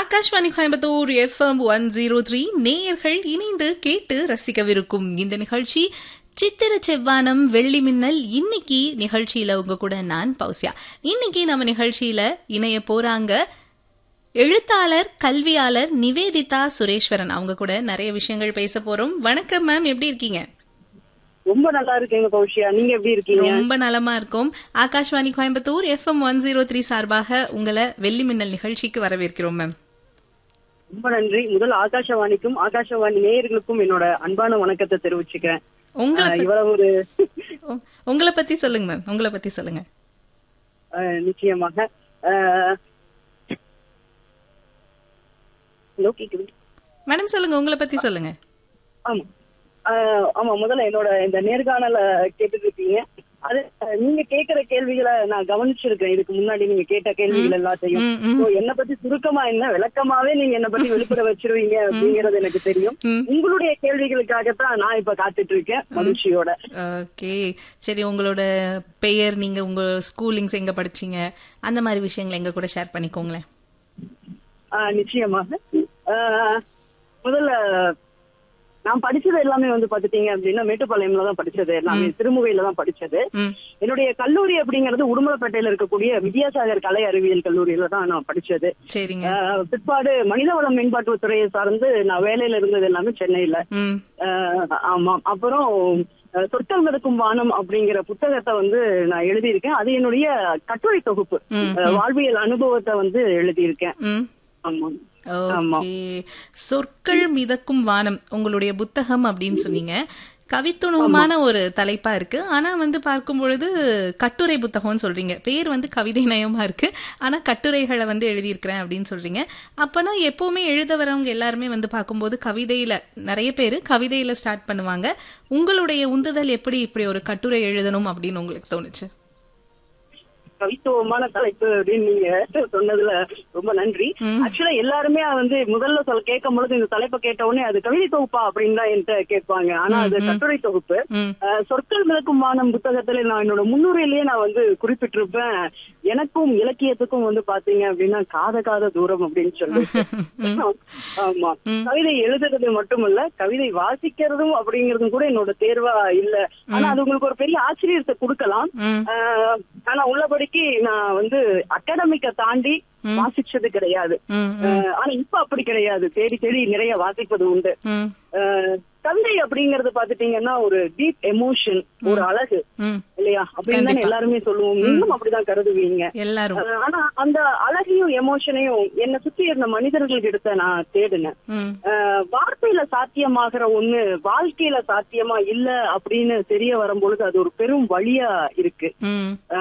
Akashvani Coimbatore FM one zero three நேயர்கள் இணைந்து கேட்டு ரசிக்கவிருக்கும் இந்த நிகழ்ச்சி சித்திர செவ்வானம் வெள்ளி மின்னல் இன்னைக்கு நிகழ்ச்சியில உங்க கூட நான் பௌசியா இன்னைக்கு நம்ம நிகழ்ச்சியில இணைய போறாங்க எழுத்தாளர் கல்வியாளர் நிவேதிதா சுரேஸ்வரன் அவங்க கூட நிறைய விஷயங்கள் பேச போறோம் வணக்கம் மேம் எப்படி இருக்கீங்க ரொம்ப நல்லா இருக்கீங்க கௌஷியா நீங்க எப்படி இருக்கீங்க ரொம்ப நலமா இருக்கும் Akashvani Coimbatore FM one zero three சார்பாக உங்களை வெள்ளி மின்னல் நிகழ்ச்சிக்கு வரவேற்கிறோம் மேம் ரொம்ப நன்றி முதல் ஆகாஷவாணிக்கும் ஆகாஷவாணி நேயர்களுக்கும் என்னோட அன்பான வணக்கத்தை தெரிவிச்சுக்கிறேன் உங்களை ஆஹ் இவ்வளவு ஒரு உ- உங்களை பத்தி சொல்லுங்க மேம் உங்களை பத்தி சொல்லுங்க ஆஹ் நிச்சயமாக ஆஹ் ஹலோ கேக்குது மேடம் சொல்லுங்க உங்களை பத்தி சொல்லுங்க ஆமா ஆஹ் ஆமா முதல்ல என்னோட இந்த நேர்காணல கேட்டுட்டு இருக்கீங்க அது ஆஹ் நீங்க கேக்குற கேள்விகளை நான் கவனிச்சிருக்கேன் இதுக்கு முன்னாடி நீங்க கேட்ட கேள்விகள் எல்லாத்தையும் ம், ம். So, என்னை பத்தி சுருக்கமா என்ன விளக்கமாவே நீங்க என்ன பத்தி வெளிப்பட வச்சிருவீங்க அப்படிங்கறது எனக்கு தெரியும் ம். உங்களுடைய கேள்விகளுக்காகத்தான் நான் இப்ப காத்துட்டு இருக்கேன் மகிழ்ச்சியோட ஓகே சரி உங்களோட பெயர் நீங்க உங்க ஸ்கூலிங்ஸ் எங்க படிச்சீங்க அந்த மாதிரி விஷயங்களை எங்க கூட ஷேர் பண்ணிக்கோங்களேன் ஆஹ் நிச்சயமாக ஆஹ் முதல்ல நான் படிச்சது எல்லாமே வந்து பாத்துட்டீங்க அப்படின்னா மேட்டுப்பாளையம்ல தான் படிச்சது எல்லாமே திருமுகையில தான் படிச்சது ம் என்னுடைய கல்லூரி அப்படிங்கிறது உடுமலைப்பேட்டையில இருக்கக்கூடிய வித்யாசாகர் கலை அறிவியல் கல்லூரியில தான் நான் படிச்சது சரிங்க ஆஹ் பிற்பாடு மனிதவள மேம்பாட்டு துறையை சார்ந்து நான் வேலையில இருந்தது எல்லாமே சென்னையில ம் ஆஹ் ஆமா அப்புறம் அஹ், சொற்கள் மிதக்கும் வானம் அப்படிங்கிற புத்தகத்தை வந்து நான் எழுதியிருக்கேன் அது என்னுடைய கட்டுரை தொகுப்பு ம், அஹ், வாழ்வியல் அனுபவத்தை வந்து எழுதியிருக்கேன் ம் ஆமா ஆமா. ஓகே சொற்கள் மிதக்கும் வானம் உங்களுடைய புத்தகம் அப்படின்னு சொன்னீங்க கவித்துணவமான ஒரு தலைப்பா இருக்கு ஆனா வந்து பார்க்கும் பொழுது கட்டுரை புத்தகம்னு சொல்றீங்க பேர் வந்து கவிதை நயமா இருக்கு ஆனா கட்டுரைகளை வந்து எழுதியிருக்கிறேன் அப்படின்னு சொல்றீங்க அப்பனா எப்பவுமே எழுத வரவங்க எல்லாருமே வந்து பார்க்கும்போது கவிதையில நிறைய பேர் கவிதையில ஸ்டார்ட் பண்ணுவாங்க உங்களுடைய உந்துதல் எப்படி இப்படி ஒரு கட்டுரை எழுதணும் அப்படின்னு உங்களுக்கு தோணுச்சு கவித்துவமான தலைப்பு அப்படின்னு நீங்க சொன்னதுல ரொம்ப நன்றி ம். ஆக்சுவலா எல்லாருமே வந்து முதல்ல சொல்ல கேட்கும் பொழுது இந்த தலைப்பை கேட்ட உடனே அது கவிதை தொகுப்பா அப்படின்னு தான் என்கிட்ட கேட்பாங்க ஆனா அது கட்டுரை தொகுப்பு ம் அஹ், சொற்கள் விளக்கும் வானம் புத்தகத்துல நான் என்னோட முன்னுரையிலேயே நான் வந்து குறிப்பிட்டிருப்பேன் எனக்கும் இலக்கியத்துக்கும் வந்து பாத்தீங்க அப்படின்னா காத காத தூரம் அப்படின்னு சொல்லிட்டு ஆமா கவிதை எழுதுறது மட்டுமல்ல கவிதை வாசிக்கிறதும் அப்படிங்கறதும் கூட என்னோட தேர்வா இல்ல ஆனா அது உங்களுக்கு ஒரு பெரிய ஆச்சரியத்தை கொடுக்கலாம் ம் ஆஹ், ஆனா உள்ளபடிக்கு நான் வந்து அகாடமிக்க தாண்டி வாசிச்சது கிடையாது ம் ஆஹ், ஆனா இப்ப அப்படி கிடையாது தேடி தேடி நிறைய வாசிப்பது உண்டு ம் ஆஹ், கவிதை அப்படிங்கறது பாத்துட்டீங்கன்னா ஒரு டீப் எமோஷன் ஒரு அழகு ம் இல்லையா அப்படின்னு தானே எல்லாருமே சொல்லுவோம் நீங்களும் அப்படிதான் கருதுவீங்க எல்லாரும் ஆஹ், ஆனா அந்த அழகையும் எமோஷனையும் என்னை சுத்தி இருந்த மனிதர்கள் கிட்ட நான் தேடினேன் ம் ஆஹ், வார்த்தையில சாத்தியமாகிற ஒண்ணு வாழ்க்கையில சாத்தியமா இல்ல அப்படின்னு தெரிய வரும்பொழுது அது ஒரு பெரும் வழியா இருக்கு ம்